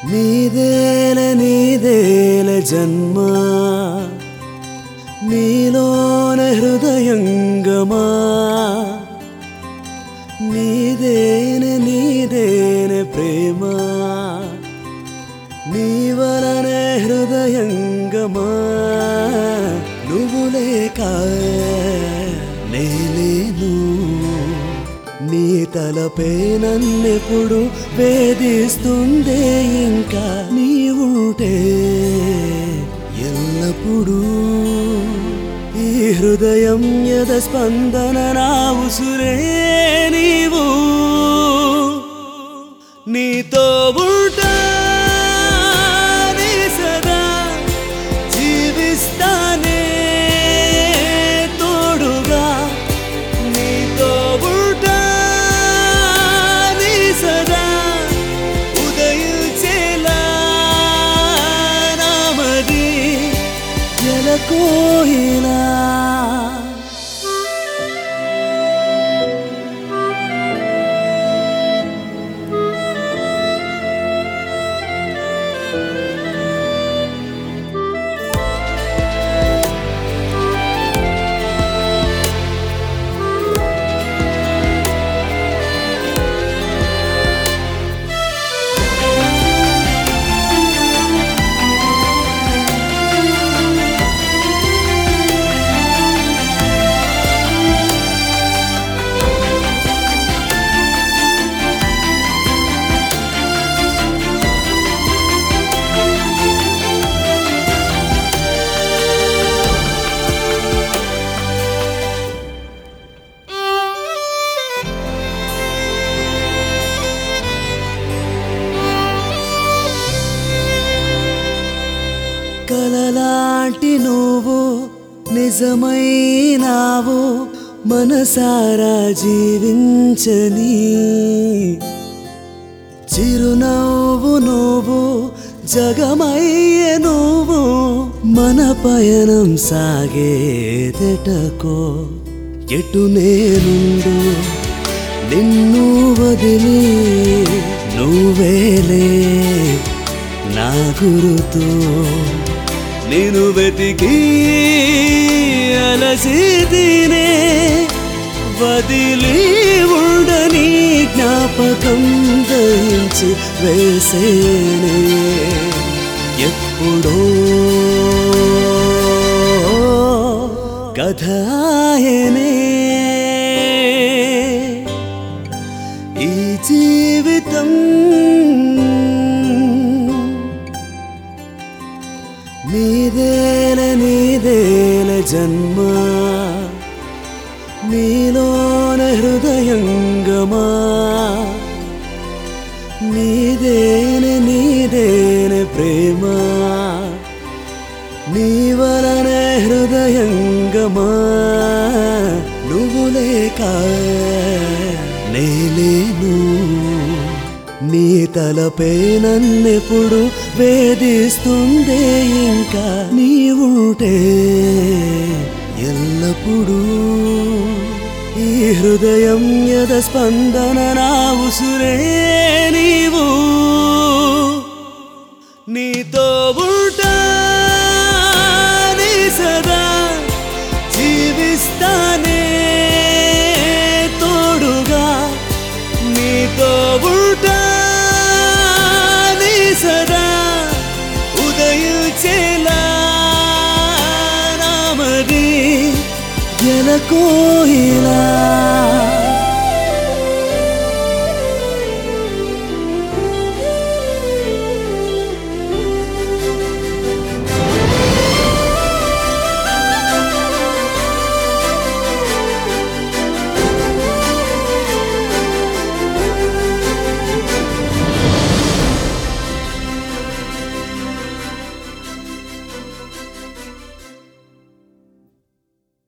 నీదేల నీదేల జన్మ నీలోన హృదయంగమా నీదేన నీదేన ప్రేమ నీ వలనే హృదయంగమా నువ్వు లేక నేలేను నీ తలపై నన్నెప్పుడు వేధిస్తుందే ఇంకా నీ ఉంటే ఎల్లప్పుడూ ఈ హృదయం యద స్పందన నా ఉసురే నీవు నీతో ఉంటా నీ సదా జీవిస్తానే తోడుగా నీతో ఉంటా నీ సదా ఉదయించేలా నామది ఎలకోయిలా కలలాంటి నువ్వు నిజమైనావు మనసారా జీవించని చిరునవ్వు నువ్వు జగమయ్య నువ్వు మన పయనం సాగేదెటకో ఎటు నేనుండు నిన్ను వదిలి నువ్వేలే నా గురుతూ నేను వెతికి అలసి తినే వదిలి ఉండని జ్ఞాపకం దయించి వేసేనే ఎప్పుడో కథాయనే ఈ జీవితం నీదేల నీదేల జన్మ నీలోన హృదయంగమా నీదేన నీదేన ప్రేమ నీ వలనే హృదయంగమా నువ్వు లేక నేలేను నీ తలపై నన్నెప్పుడు వేధిస్తుందే ఇంకా నీ ఉంటే ఎల్లప్పుడూ ఈ హృదయం యద స్పందన నా ఉసురే నీవు నీతో ఉంటా నీ సదా జీవిస్తానే తోడుగా నీతో ఉంటా నీ సదా ఉదయించేలా నామది ఎలకోయిలా